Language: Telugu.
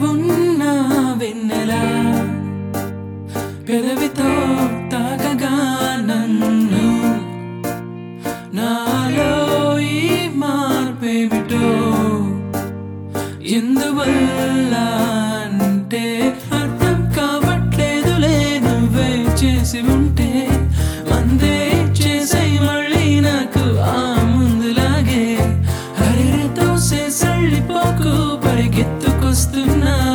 ఉన్న వెన్నెలా పెదవితో తాకగా నన్ను నాలో ఈ మార్పేమిటో ఎందువల్ల అంటే అర్థం కావట్లేదులే నువ్వే చేసి ఉంటే మందే చేసే మళ్ళీ నాకు ఆ ముందులాగే హరితో సళ్ళిపోకు పరిగెత్తుకొస్తున్నా